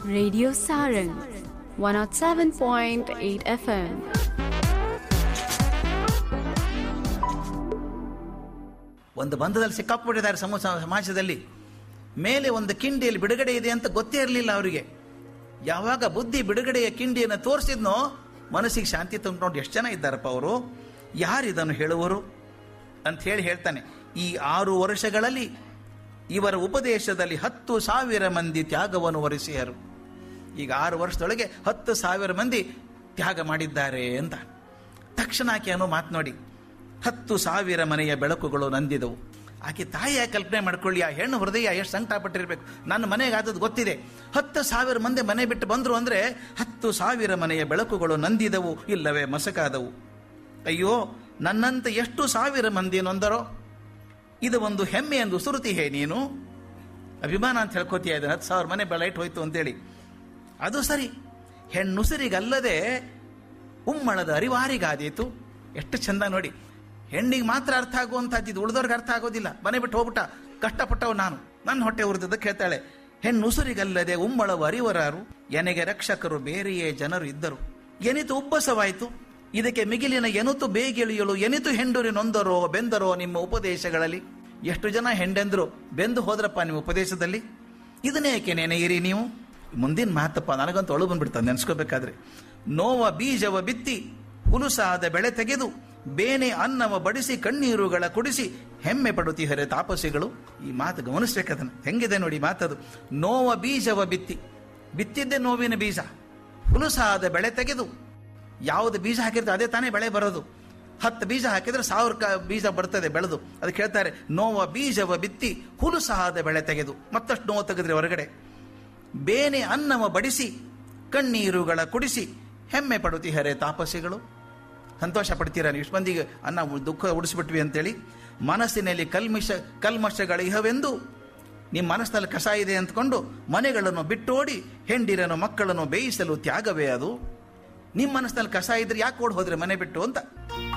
Radio Sarang 107.8 FM. ಒಂದು ಬಂಧದಲ್ಲಿ ಸಿಕ್ಕಾಪಟ್ಟಿದ್ದಾರೆ ಸಮ ಸಮಾಜದಲ್ಲಿ ಮೇಲೆ ಒಂದು ಕಿಂಡಿಯಲ್ಲಿ ಬಿಡುಗಡೆ ಇದೆ ಅಂತ ಗೊತ್ತೇ ಇರಲಿಲ್ಲ ಅವರಿಗೆ ಯಾವಾಗ ಬುದ್ಧಿ ಬಿಡುಗಡೆಯ ಕಿಂಡಿಯನ್ನು ತೋರಿಸಿದ್ನೋ ಮನಸ್ಸಿಗೆ ಶಾಂತಿ ತಂದ್ಕೊಂಡು ಎಷ್ಟು ಜನ ಇದ್ದಾರಪ್ಪ ಅವರು ಯಾರು ಇದನ್ನು ಹೇಳುವರು ಅಂತ ಹೇಳಿ ಹೇಳ್ತಾನೆ ಈ ಆರು ವರ್ಷಗಳಲ್ಲಿ ಇವರ ಉಪದೇಶದಲ್ಲಿ ಹತ್ತು ಸಾವಿರ ಮಂದಿ ತ್ಯಾಗವನ್ನು ವರಿಸಿಯರು ಈಗ ಆರು ವರ್ಷದೊಳಗೆ ಹತ್ತು ಸಾವಿರ ಮಂದಿ ತ್ಯಾಗ ಮಾಡಿದ್ದಾರೆ ಅಂತ ತಕ್ಷಣ ಆಕೆ ಅನ್ನೋ ಮಾತು ನೋಡಿ ಹತ್ತು ಸಾವಿರ ಮನೆಯ ಬೆಳಕುಗಳು ನಂದಿದವು ಆಕೆ ತಾಯಿಯ ಕಲ್ಪನೆ ಮಾಡ್ಕೊಳ್ಳಿ ಆ ಹೆಣ್ಣು ಹೃದಯ ಎಷ್ಟು ಸಂಕಟ ಪಟ್ಟಿರ್ಬೇಕು ನನ್ನ ಮನೆಗೆ ಆದದ್ದು ಗೊತ್ತಿದೆ ಹತ್ತು ಸಾವಿರ ಮಂದಿ ಮನೆ ಬಿಟ್ಟು ಬಂದರು ಅಂದರೆ ಹತ್ತು ಸಾವಿರ ಮನೆಯ ಬೆಳಕುಗಳು ನಂದಿದವು ಇಲ್ಲವೇ ಮಸಕಾದವು ಅಯ್ಯೋ ನನ್ನಂತೆ ಎಷ್ಟು ಸಾವಿರ ಮಂದಿ ನೊಂದರೋ ಇದು ಒಂದು ಹೆಮ್ಮೆ ಎಂದು ಸುರುತಿ ಹೇ ನೀನು ಅಭಿಮಾನ ಅಂತ ಹೇಳ್ಕೊತೀಯ ಇದು ಹತ್ತು ಸಾವಿರ ಮನೆ ಬೆಳೈಟ್ ಹೋಯ್ತು ಅಂತೇಳಿ ಅದು ಸರಿ ಹೆಣ್ಣುಸಿರಿಗಲ್ಲದೆ ಉಮ್ಮಳದ ಅರಿವಾರಿಗಾದೀತು ಎಷ್ಟು ಚಂದ ನೋಡಿ ಹೆಣ್ಣಿಗೆ ಮಾತ್ರ ಅರ್ಥ ಆಗುವಂಥದ್ದು ಉಳಿದವ್ರಿಗೆ ಅರ್ಥ ಆಗೋದಿಲ್ಲ ಮನೆ ಬಿಟ್ಟು ಹೋಗ್ಬಿಟ್ಟ ಕಷ್ಟಪಟ್ಟವು ನಾನು ನನ್ನ ಹೊಟ್ಟೆ ಉರಿದದ ಕೇಳ್ತಾಳೆ ಹೆಣ್ಣುಸುರಿಗಲ್ಲದೆ ಉಮ್ಮಳವ ಅರಿವರಾರು ಎನೆಗೆ ರಕ್ಷಕರು ಬೇರೆಯೇ ಜನರು ಇದ್ದರು ಎನಿತು ಉಬ್ಬಸವಾಯಿತು ಇದಕ್ಕೆ ಮಿಗಿಲಿನ ಎನುತು ಬೇಗಿಳಿಯಲು ಎನಿತು ಹೆಂಡುರಿ ನೊಂದರೋ ಬೆಂದರೋ ನಿಮ್ಮ ಉಪದೇಶಗಳಲ್ಲಿ ಎಷ್ಟು ಜನ ಹೆಂಡೆಂದ್ರು ಬೆಂದು ಹೋದ್ರಪ್ಪ ನಿಮ್ಮ ಉಪದೇಶದಲ್ಲಿ ಇದನ್ನೇ ಏಕೆ ನೆನೆಯಿರಿ ನೀವು ಮುಂದಿನ ಮಾತಪ್ಪ ನನಗಂತೂ ಒಳು ಬಂದ್ಬಿಡ್ತಾನೆ ನೆನೆಸ್ಕೋಬೇಕಾದ್ರೆ ನೋವ ಬೀಜವ ಬಿತ್ತಿ ಹುಲುಸಾದ ಬೆಳೆ ತೆಗೆದು ಬೇನೆ ಅನ್ನವ ಬಡಿಸಿ ಕಣ್ಣೀರುಗಳ ಕುಡಿಸಿ ಹೆಮ್ಮೆ ಪಡುತ್ತಿಹರೆ ತಾಪಸಿಗಳು ಈ ಮಾತು ಗಮನಿಸ್ಬೇಕದನ್ನು ಹೆಂಗಿದೆ ನೋಡಿ ಮಾತದು ನೋವ ಬೀಜವ ಬಿತ್ತಿ ಬಿತ್ತಿದ್ದೆ ನೋವಿನ ಬೀಜ ಹುಲುಸಾದ ಬೆಳೆ ತೆಗೆದು ಯಾವುದು ಬೀಜ ಹಾಕಿರ್ತದೆ ಅದೇ ತಾನೇ ಬೆಳೆ ಬರೋದು ಹತ್ತು ಬೀಜ ಹಾಕಿದ್ರೆ ಸಾವಿರ ಕ ಬೀಜ ಬರ್ತದೆ ಬೆಳೆದು ಅದಕ್ಕೆ ಹೇಳ್ತಾರೆ ನೋವ ಬೀಜವ ಬಿತ್ತಿ ಹುಲುಸಾದ ಬೆಳೆ ತೆಗೆದು ಮತ್ತಷ್ಟು ನೋವು ತೆಗೆದ್ರೆ ಹೊರಗಡೆ ಬೇನೆ ಅನ್ನವ ಬಡಿಸಿ ಕಣ್ಣೀರುಗಳ ಕುಡಿಸಿ ಹೆಮ್ಮೆ ಪಡುತ್ತಿಹರೆ ತಾಪಸಿಗಳು ಸಂತೋಷ ಪಡ್ತೀರಾ ನೀವು ಇಷ್ಟು ಮಂದಿಗೆ ಅನ್ನ ದುಃಖ ಉಡಿಸ್ಬಿಟ್ವಿ ಅಂತೇಳಿ ಮನಸ್ಸಿನಲ್ಲಿ ಕಲ್ಮಿಷ ಕಲ್ಮಶಗಳಿಹವೆಂದು ನಿಮ್ಮ ಮನಸ್ಸಿನಲ್ಲಿ ಕಸ ಇದೆ ಅಂದ್ಕೊಂಡು ಮನೆಗಳನ್ನು ಬಿಟ್ಟೋಡಿ ಹೆಂಡಿರನು ಮಕ್ಕಳನ್ನು ಬೇಯಿಸಲು ತ್ಯಾಗವೇ ಅದು ನಿಮ್ಮ ಮನಸ್ಸಿನಲ್ಲಿ ಕಸ ಇದ್ರೆ ಯಾಕೆ ಓಡ್ ಹೋದ್ರೆ ಮನೆ ಬಿಟ್ಟು ಅಂತ